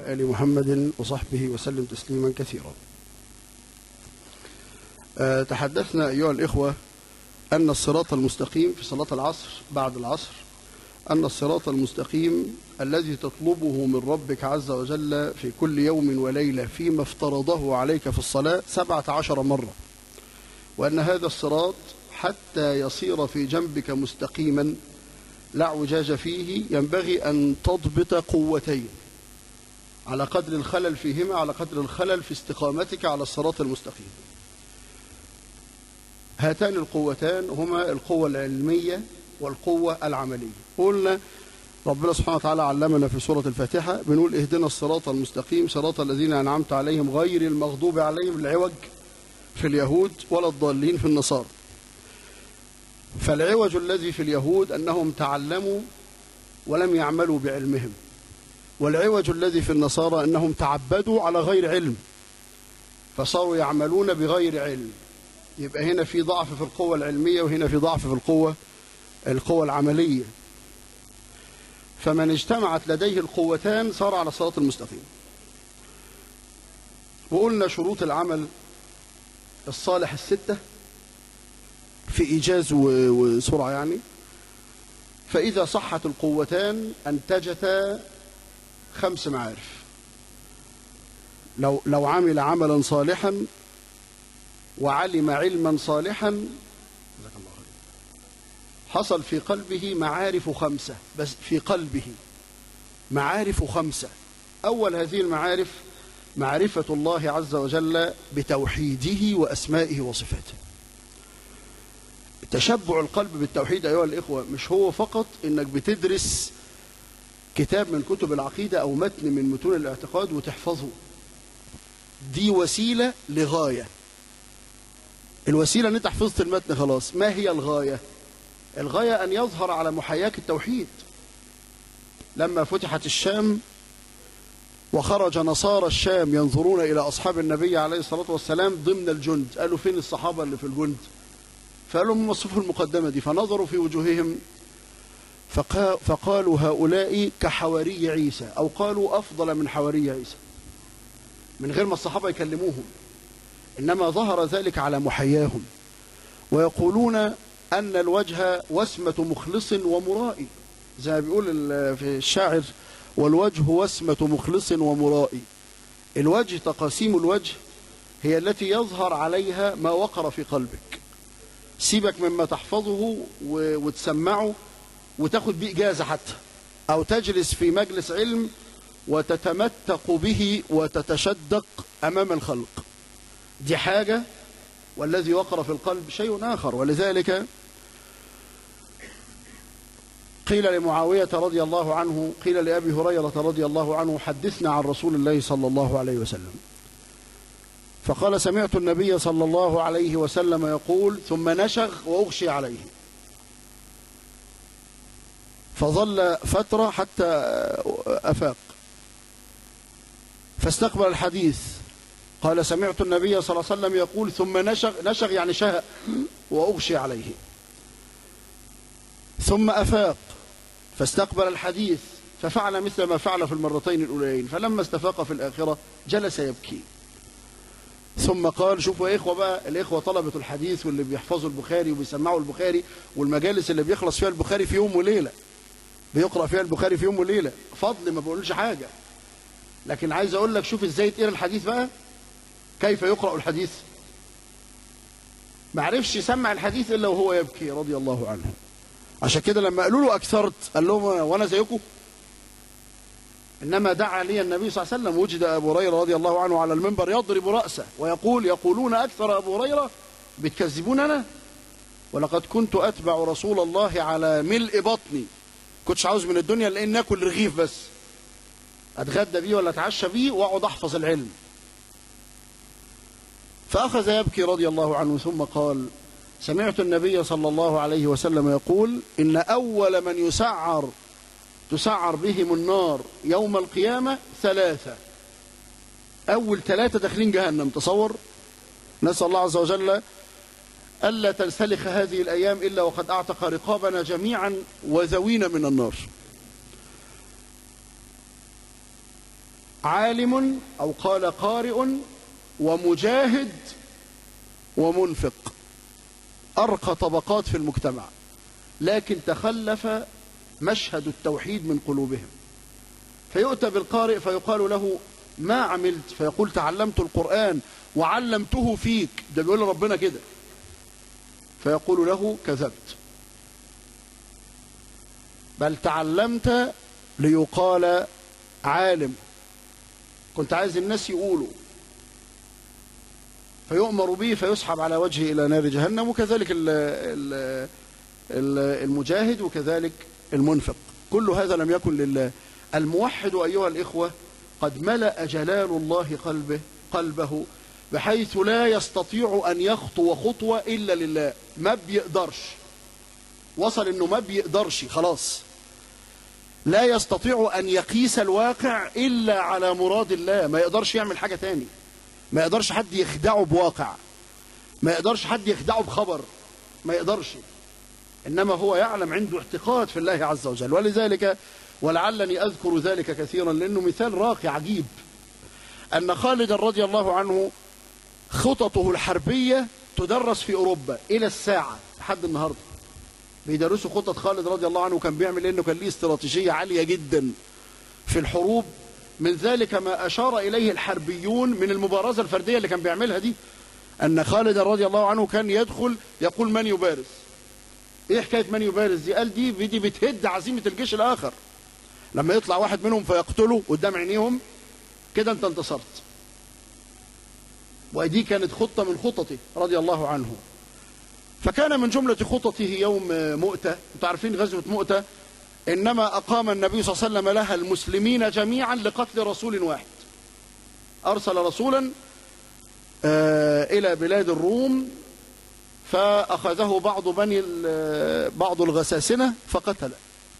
وعلى آل محمد وصحبه وسلم تسليما كثيرا آه، تحدثنا أيها الإخوة أن الصراط المستقيم في صلاة العصر بعد العصر أن الصراط المستقيم الذي تطلبه من ربك عز وجل في كل يوم وليلة فيما افترضه عليك في الصلاة سبعة عشر مرة وأن هذا الصراط حتى يصير في جنبك مستقيما لا اعوجاج فيه ينبغي أن تضبط قوتين على قدر الخلل فيهما على قدر الخلل في استقامتك على الصراط المستقيم هاتان القوتان هما القوة العلمية والقوة العملية قلنا ربنا سبحانه وتعالى علمنا في سورة الفاتحة بنقول اهدنا الصراط المستقيم صراط الذين أنعمت عليهم غير المغضوب عليهم العوج في اليهود ولا الضالين في النصارى فالعوج الذي في اليهود أنهم تعلموا ولم يعملوا بعلمهم والعوج الذي في النصارى أنهم تعبدوا على غير علم فصاروا يعملون بغير علم يبقى هنا في ضعف في القوة العلمية وهنا في ضعف في القوة القوة العملية فمن اجتمعت لديه القوتان صار على الصراط المستقيم وقلنا شروط العمل الصالح الستة في إيجاز وسرعة يعني فإذا صحت القوتان أنتجتا خمس معارف لو لو عمل عملا صالحا وعلم علما صالحا جزاك الله خير حصل في قلبه معارف خمسة بس في قلبه معارف خمسة أول هذه المعارف معرفة الله عز وجل بتوحيده وأسمائه وصفاته تشبع القلب بالتوحيد أيها الإخوة مش هو فقط إنك بتدرس كتاب من كتب العقيدة أو متن من متون الاعتقاد وتحفظه دي وسيلة لغاية الوسيلة أن أنت حفظت المتن خلاص ما هي الغاية الغاية أن يظهر على محياك التوحيد لما فتحت الشام وخرج نصارى الشام ينظرون إلى أصحاب النبي عليه الصلاة والسلام ضمن الجند قالوا فين الصحابة اللي في الجند فقالوا هم الصفوف المقدمة دي فنظروا في وجوههم فقالوا هؤلاء كحواري عيسى أو قالوا أفضل من حواري عيسى من غير ما الصحابة يكلموهم إنما ظهر ذلك على محياهم ويقولون أن الوجه وسمة مخلص ومرائي زي ما بيقول في الشاعر والوجه وسمة مخلص ومرائي الوجه تقاسيم الوجه هي التي يظهر عليها ما وقر في قلبك سيبك مما تحفظه وتسمعه وتاخد بيه إجازة حتى أو تجلس في مجلس علم وتتمتق به وتتشدق أمام الخلق دي حاجة والذي وقر في القلب شيء آخر ولذلك قيل لمعاوية رضي الله عنه قيل لأبي هريرة رضي الله عنه حدثنا عن رسول الله صلى الله عليه وسلم فقال سمعت النبي صلى الله عليه وسلم يقول ثم نشغ وأغشي عليه فظل فترة حتى أفاق فاستقبل الحديث قال سمعت النبي صلى الله عليه وسلم يقول ثم نشغ نشغ يعني شهق وأغشي عليه ثم أفاق فاستقبل الحديث ففعل مثل ما فعل في المرتين الأولين فلما استفاق في الآخرة جلس يبكي ثم قال شوفوا يا إخوة بقى الإخوة طلبة الحديث واللي بيحفظوا البخاري وبيسمعوا البخاري والمجالس اللي بيخلص فيها البخاري في يوم وليلة بيقرأ فيها البخاري في يوم وليلة فضل ما بقولش حاجة لكن عايز أقول لك شوف إزاي تقرأ الحديث بقى كيف يقرأ الحديث ما عرفش يسمع الحديث إلا وهو يبكي رضي الله عنه عشان كده لما قالوا له أكثرت قال لهم وأنا زيكم إنما دعا لي النبي صلى الله عليه وسلم وجد أبو هريرة رضي الله عنه على المنبر يضرب رأسه ويقول يقولون أكثر أبو هريرة بتكذبوننا ولقد كنت أتبع رسول الله على ملء بطني كنتش عاوز من الدنيا لأن ناكل رغيف بس أتغدى بيه ولا أتعشى بيه وأقعد أحفظ العلم فأخذ يبكي رضي الله عنه ثم قال سمعت النبي صلى الله عليه وسلم يقول إن أول من يسعر تسعر بهم النار يوم القيامة ثلاثة أول ثلاثة داخلين جهنم تصور نسأل الله عز وجل ألا تنسلخ هذه الأيام إلا وقد أعتق رقابنا جميعا وذوينا من النار عالم أو قال قارئ ومجاهد ومنفق أرقى طبقات في المجتمع لكن تخلف مشهد التوحيد من قلوبهم فيؤتى بالقارئ فيقال له ما عملت فيقول تعلمت القرآن وعلمته فيك ده بيقول ربنا كده فيقول له كذبت بل تعلمت ليقال عالم كنت عايز الناس يقولوا فيؤمر به فيسحب على وجهه إلى نار جهنم وكذلك ال ال المجاهد وكذلك المنفق كل هذا لم يكن لله الموحد أيها الإخوة قد ملأ جلال الله قلبه قلبه بحيث لا يستطيع أن يخطو خطوة إلا لله ما بيقدرش وصل أنه ما بيقدرش خلاص لا يستطيع أن يقيس الواقع إلا على مراد الله ما يقدرش يعمل حاجة تاني ما يقدرش حد يخدعه بواقع ما يقدرش حد يخدعه بخبر ما يقدرش إنما هو يعلم عنده اعتقاد في الله عز وجل ولذلك ولعلني أذكر ذلك كثيرا لأنه مثال راقي عجيب أن خالد رضي الله عنه خططه الحربية تدرس في أوروبا إلى الساعة لحد النهاردة بيدرسوا خطط خالد رضي الله عنه وكان بيعمل إنه كان ليه استراتيجية عالية جدا في الحروب من ذلك ما أشار إليه الحربيون من المبارزة الفردية اللي كان بيعملها دي أن خالد رضي الله عنه كان يدخل يقول من يبارز إيه حكاية من يبارز دي قال دي دي بتهد عزيمة الجيش الآخر لما يطلع واحد منهم فيقتله قدام عينيهم كده أنت انتصرت ودي كانت خطة من خططه رضي الله عنه فكان من جملة خططه يوم مؤتة انتوا عارفين غزوة مؤتة إنما أقام النبي صلى الله عليه وسلم لها المسلمين جميعا لقتل رسول واحد أرسل رسولا إلى بلاد الروم فأخذه بعض بني بعض الغساسنة فقتل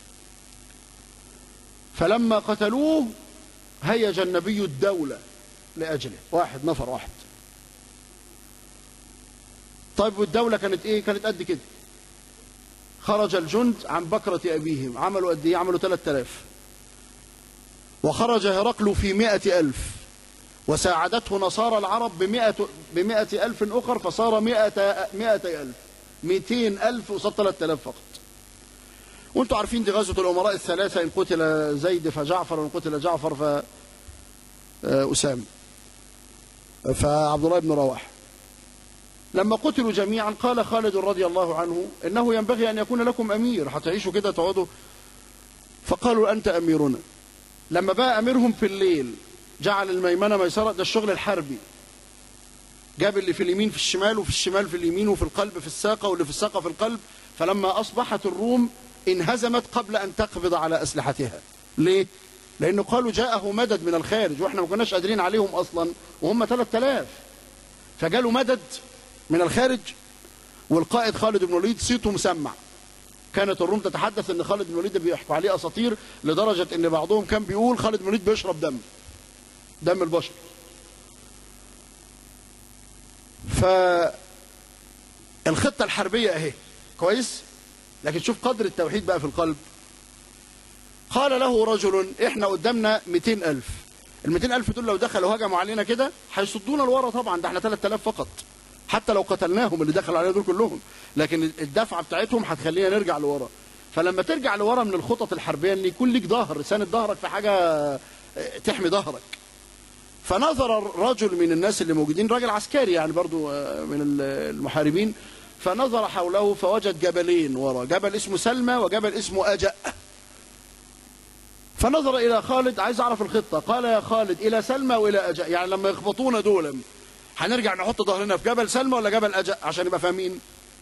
فلما قتلوه هيج النبي الدولة لأجله واحد نفر واحد طيب والدولة كانت ايه كانت قد كده خرج الجند عن بكرة أبيهم عملوا قد ايه عملوا 3000 وخرج هرقل في مئة ألف وساعدته نصارى العرب بمئة, بمئة ألف أخر فصار مئة, مئة ألف مئتين ألف وصار 3000 فقط وانتم عارفين دي غزوة الأمراء الثلاثة إن قتل زيد فجعفر وإن قتل جعفر فأسام فعبد الله بن رواح لما قتلوا جميعا قال خالد رضي الله عنه إنه ينبغي أن يكون لكم أمير هتعيشوا كده تقعدوا فقالوا أنت أميرنا لما بقى أميرهم في الليل جعل الميمنة ميسرة ده الشغل الحربي جاب اللي في اليمين في الشمال وفي الشمال في اليمين وفي القلب في الساقة واللي في الساقة في القلب فلما أصبحت الروم انهزمت قبل أن تقبض على أسلحتها ليه؟ لأنه قالوا جاءه مدد من الخارج وإحنا ما كناش قادرين عليهم أصلا وهم 3000 فجالوا مدد من الخارج والقائد خالد بن الوليد صيته مسمع كانت الروم تتحدث ان خالد بن الوليد بيحكوا عليه اساطير لدرجه ان بعضهم كان بيقول خالد بن الوليد بيشرب دم دم البشر فالخطه الحربيه اهي كويس لكن شوف قدر التوحيد بقى في القلب قال له رجل احنا قدامنا 200 ألف ال 200 ألف دول لو دخلوا هجموا علينا كده هيصدونا لورا طبعا ده احنا 3000 فقط حتى لو قتلناهم اللي دخلوا علينا دول كلهم لكن الدفعه بتاعتهم هتخلينا نرجع لورا فلما ترجع لورا من الخطط الحربيه ان يكون ليك ظهر ساند ظهرك في حاجه تحمي ظهرك فنظر رجل من الناس اللي موجودين راجل عسكري يعني برضو من المحاربين فنظر حوله فوجد جبلين ورا جبل اسمه سلمى وجبل اسمه أجأ فنظر إلى خالد عايز أعرف الخطة قال يا خالد إلى سلمى وإلى أجأ يعني لما يخبطونا دول هنرجع نحط ظهرنا في جبل سلمى ولا جبل أجأ عشان نبقى فاهمين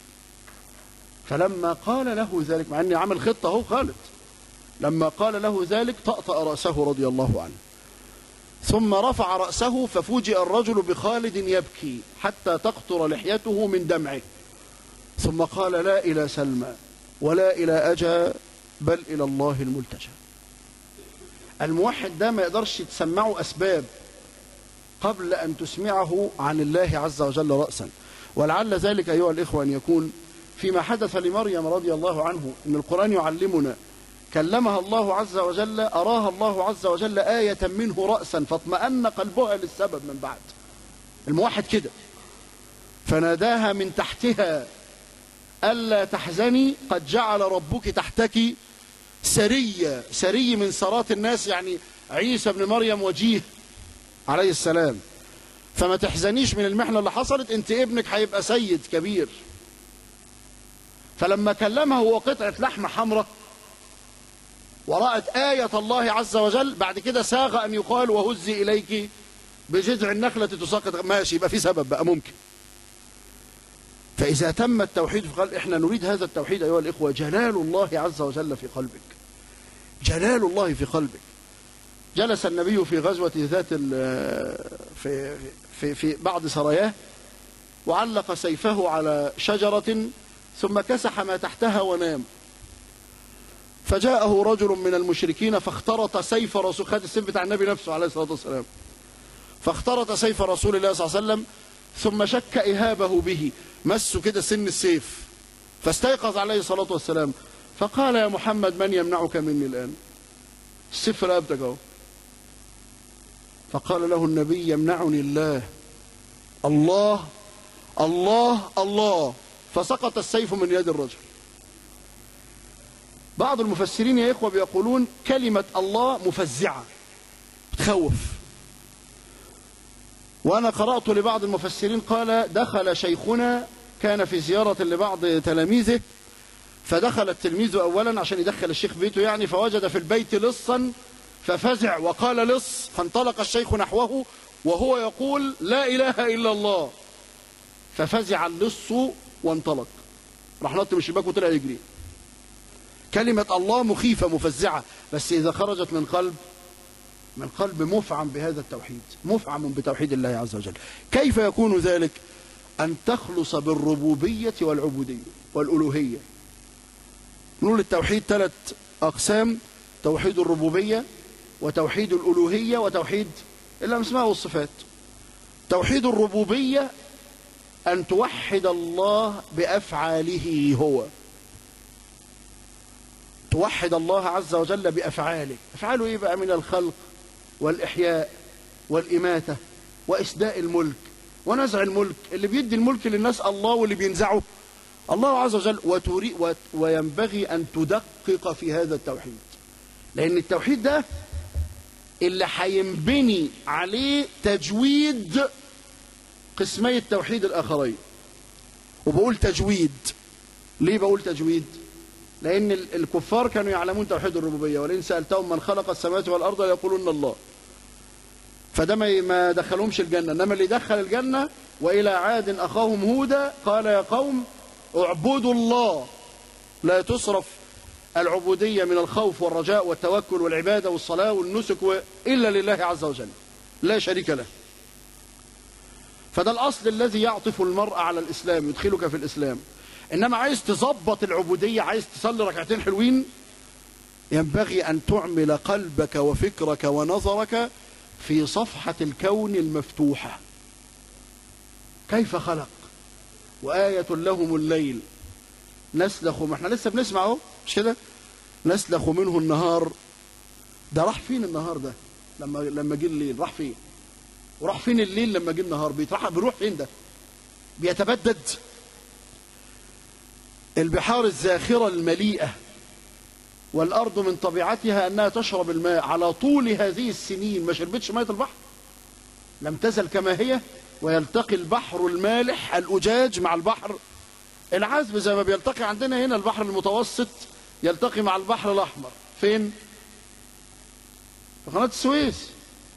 فلما قال له ذلك مع أني عمل خطة هو خالد لما قال له ذلك طأطأ رأسه رضي الله عنه ثم رفع رأسه ففوجئ الرجل بخالد يبكي حتى تقطر لحيته من دمعه ثم قال لا إلى سلمى ولا إلى أجا بل إلى الله الملتجى الموحد ده ما يقدرش تسمعه أسباب قبل أن تسمعه عن الله عز وجل رأسا ولعل ذلك أيها الإخوة أن يكون فيما حدث لمريم رضي الله عنه أن القرآن يعلمنا كلمها الله عز وجل أراها الله عز وجل آية منه رأسا فاطمأن قلبها للسبب من بعد الموحد كده فناداها من تحتها ألا تحزني قد جعل ربك تحتك سرية سري من سرات الناس يعني عيسى بن مريم وجيه عليه السلام فما تحزنيش من المحنة اللي حصلت انت ابنك هيبقى سيد كبير فلما كلمه هو قطعة لحمة حمراء ورأت آية الله عز وجل بعد كده ساغ أن يقال وهزي إليك بجذع النخلة تساقط ماشي يبقى في سبب بقى ممكن فإذا تم التوحيد في قلب إحنا نريد هذا التوحيد أيها الإخوة جلال الله عز وجل في قلبك جلال الله في قلبك جلس النبي في غزوة ذات في, في, في بعض سراياه وعلق سيفه على شجرة ثم كسح ما تحتها ونام فجاءه رجل من المشركين فاخترط سيف رسول خد السيف بتاع النبي نفسه عليه الصلاة والسلام فاخترط سيف رسول الله صلى الله عليه وسلم ثم شك إهابه به مسه كده سن السيف فاستيقظ عليه الصلاة والسلام فقال يا محمد من يمنعك مني الآن السيف في رقبتك اهو فقال له النبي يمنعني الله الله الله الله فسقط السيف من يد الرجل بعض المفسرين يا إخوة بيقولون كلمة الله مفزعة تخوف وأنا قرأت لبعض المفسرين قال دخل شيخنا كان في زيارة لبعض تلاميذه فدخل التلميذ أولا عشان يدخل الشيخ بيته يعني فوجد في البيت لصا ففزع وقال لص فانطلق الشيخ نحوه وهو يقول لا إله إلا الله ففزع اللص وانطلق راح نط من الشباك وطلع يجري كلمة الله مخيفة مفزعة بس إذا خرجت من قلب من قلب مفعم بهذا التوحيد مفعم بتوحيد الله عز وجل كيف يكون ذلك أن تخلص بالربوبية والعبودية والألوهية نقول التوحيد ثلاث أقسام توحيد الربوبية وتوحيد الألوهية وتوحيد الأسماء والصفات توحيد الربوبية أن توحد الله بأفعاله هو توحد الله عز وجل بأفعاله أفعاله إيه بقى من الخلق والإحياء والإماتة وإسداء الملك ونزع الملك اللي بيدي الملك للناس الله واللي بينزعه الله عز وجل وتري وينبغي أن تدقق في هذا التوحيد لأن التوحيد ده اللي هينبني عليه تجويد قسمي التوحيد الآخرين وبقول تجويد ليه بقول تجويد لأن الكفار كانوا يعلمون توحيد الربوبية ولئن سألتهم من خلق السماوات والأرض يقولون الله فده ما دخلهمش الجنة إنما اللي دخل الجنة وإلى عاد أخاهم هودا قال يا قوم اعبدوا الله لا تصرف العبودية من الخوف والرجاء والتوكل والعبادة والصلاة والنسك إلا لله عز وجل لا شريك له فده الأصل الذي يعطف المرء على الإسلام يدخلك في الإسلام إنما عايز تظبط العبودية عايز تصلي ركعتين حلوين ينبغي أن تعمل قلبك وفكرك ونظرك في صفحة الكون المفتوحة كيف خلق وآية لهم الليل نسلخ ما احنا لسه بنسمعه مش كده نسلخ منه النهار ده راح فين النهار ده لما لما جه الليل راح فين وراح فين الليل لما جه النهار بيتراح بيروح فين ده بيتبدد البحار الزاخرة المليئة والأرض من طبيعتها أنها تشرب الماء على طول هذه السنين ما شربتش مية البحر لم تزل كما هي ويلتقي البحر المالح الأجاج مع البحر العذب زي ما بيلتقي عندنا هنا البحر المتوسط يلتقي مع البحر الأحمر فين؟ في قناة السويس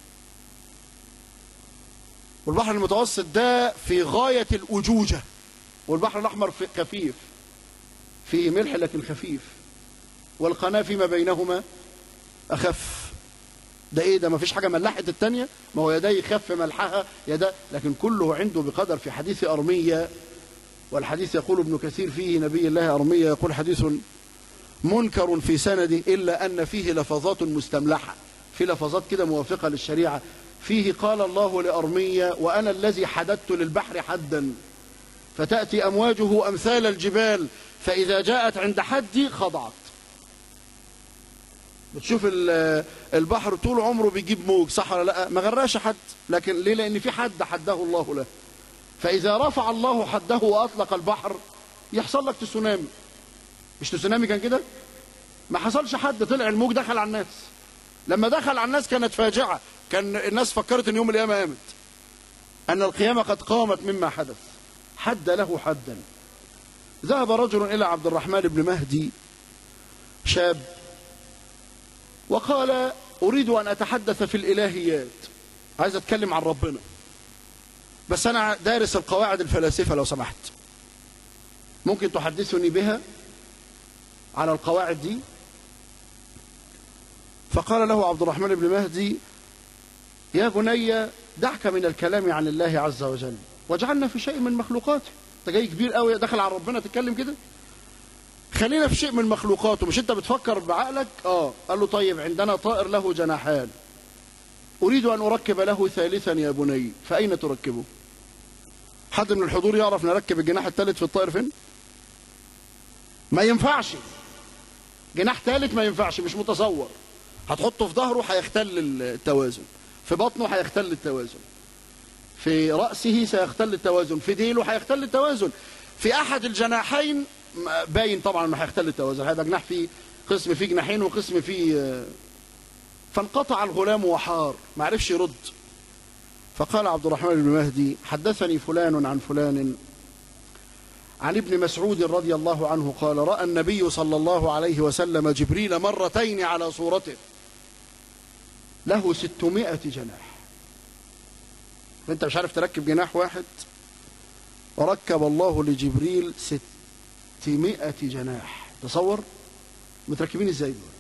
والبحر المتوسط ده في غاية الأجوجة والبحر الأحمر في خفيف فيه ملح لكن خفيف والقناة فيما بينهما أخف ده ايه ده ما فيش حاجة ملحت التانية ما هو يدي خف ملحها يدا لكن كله عنده بقدر في حديث أرمية والحديث يقول ابن كثير فيه نبي الله أرمية يقول حديث منكر في سندي إلا أن فيه لفظات مستملحة في لفظات كده موافقة للشريعة فيه قال الله لأرمية وأنا الذي حددت للبحر حدا فتأتي أمواجه أمثال الجبال فإذا جاءت عند حدي خضعت بتشوف ال- البحر طول عمره بيجيب موج صح ولا لا ما غراش حد لكن ليه لان في حد حده الله له فاذا رفع الله حده واطلق البحر يحصل لك تسونامي مش تسونامي كان كده ما حصلش حد طلع الموج دخل على الناس لما دخل على الناس كانت فاجعه كان الناس فكرت ان يوم القيامه قامت ان القيامه قد قامت مما حدث حد له حدا ذهب رجل الى عبد الرحمن بن مهدي شاب وقال اريد ان اتحدث في الالهيات عايز اتكلم عن ربنا بس انا دارس القواعد الفلاسفه لو سمحت ممكن تحدثني بها على القواعد دي فقال له عبد الرحمن بن مهدي يا بني دعك من الكلام عن الله عز وجل واجعلنا في شيء من مخلوقاته انت جاي كبير قوي داخل على ربنا تتكلم كده خلينا في شيء من مخلوقاته مش انت بتفكر بعقلك اه قال له طيب عندنا طائر له جناحان اريد ان اركب له ثالثا يا بني فاين تركبه حد من الحضور يعرف نركب الجناح الثالث في الطائر فين ما ينفعش جناح ثالث ما ينفعش مش متصور هتحطه في ظهره هيختل التوازن في بطنه هيختل التوازن في رأسه سيختل التوازن في ديله هيختل التوازن في أحد الجناحين باين طبعا ما هيختل التوازن هذا جناح فيه قسم فيه جناحين وقسم فيه فانقطع الغلام وحار ما عرفش يرد فقال عبد الرحمن بن مهدي حدثني فلان عن فلان عن ابن مسعود رضي الله عنه قال رأى النبي صلى الله عليه وسلم جبريل مرتين على صورته له ستمائة جناح انت مش عارف تركب جناح واحد وركب الله لجبريل ستمائة جناح تصور متركبين ازاي دول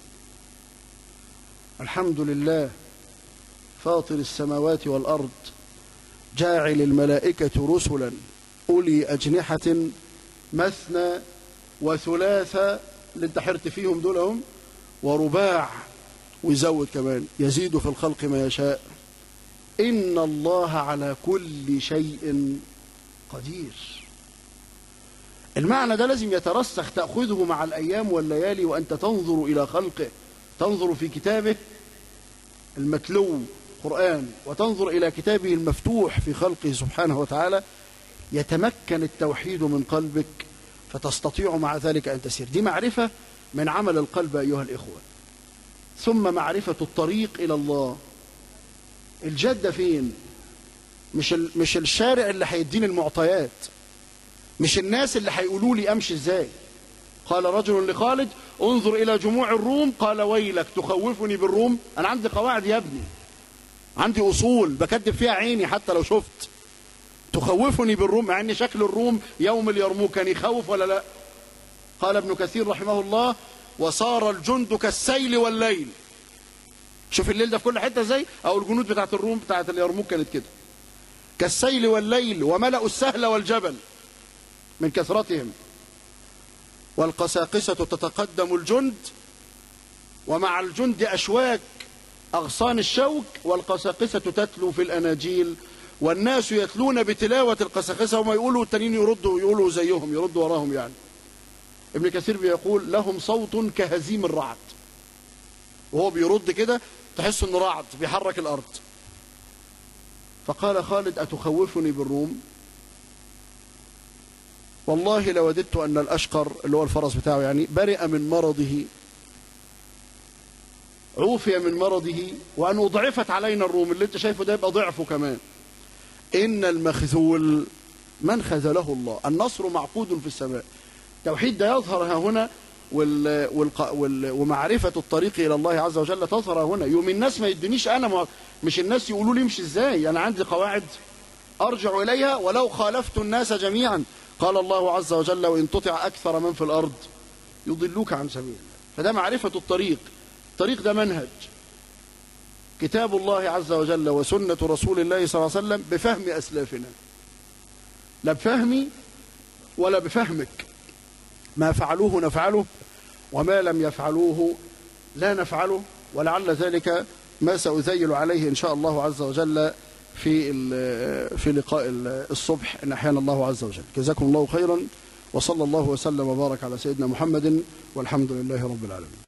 الحمد لله فاطر السماوات والأرض جاعل الملائكة رسلا أولي أجنحة مثنى وثلاثة اللي انت حرت فيهم دولهم ورباع ويزود كمان يزيد في الخلق ما يشاء إن الله على كل شيء قدير المعنى ده لازم يترسخ تأخذه مع الأيام والليالي وأنت تنظر إلى خلقه تنظر في كتابه المتلو قرآن وتنظر إلى كتابه المفتوح في خلقه سبحانه وتعالى يتمكن التوحيد من قلبك فتستطيع مع ذلك أن تسير دي معرفة من عمل القلب أيها الإخوة ثم معرفة الطريق إلى الله الجدة فين مش ال... مش الشارع اللي هيديني المعطيات مش الناس اللي هيقولوا لي امشي ازاي قال رجل لخالد انظر الى جموع الروم قال ويلك تخوفني بالروم انا عندي قواعد يا ابني عندي اصول بكدب فيها عيني حتى لو شفت تخوفني بالروم مع ان شكل الروم يوم اليرموك كان يخوف ولا لا قال ابن كثير رحمه الله وصار الجند كالسيل والليل شوف الليل ده في كل حته ازاي او الجنود بتاعت الروم بتاعت اليرموك كانت كده كالسيل والليل وملأوا السهل والجبل من كثرتهم والقساقسة تتقدم الجند ومع الجند أشواك أغصان الشوك والقساقسة تتلو في الأناجيل والناس يتلون بتلاوة القساقسة وما يقولوا التانيين يردوا يقولوا زيهم يردوا وراهم يعني ابن كثير بيقول لهم صوت كهزيم الرعد وهو بيرد كده تحس انه رعد بيحرك الارض فقال خالد اتخوفني بالروم والله لوددت ان الاشقر اللي هو الفرس بتاعه يعني برئ من مرضه عوفي من مرضه وان اضعفت علينا الروم اللي انت شايفه ده يبقى ضعفه كمان ان المخذول من خذله الله النصر معقود في السماء التوحيد ده يظهر ها هنا وال... والق... وال... ومعرفة الطريق إلى الله عز وجل تظهر هنا يوم الناس ما يدنيش أنا ما... مش الناس يقولوا لي امشي إزاي أنا عندي قواعد أرجع إليها ولو خالفت الناس جميعا قال الله عز وجل وإن تطع أكثر من في الأرض يضلوك عن سبيل الله فده معرفة الطريق الطريق ده منهج كتاب الله عز وجل وسنة رسول الله صلى الله عليه وسلم بفهم أسلافنا لا بفهمي ولا بفهمك ما فعلوه نفعله وما لم يفعلوه لا نفعله ولعل ذلك ما سأذيل عليه إن شاء الله عز وجل في في لقاء الصبح إن أحيانا الله عز وجل جزاكم الله خيرا وصلى الله وسلم وبارك على سيدنا محمد والحمد لله رب العالمين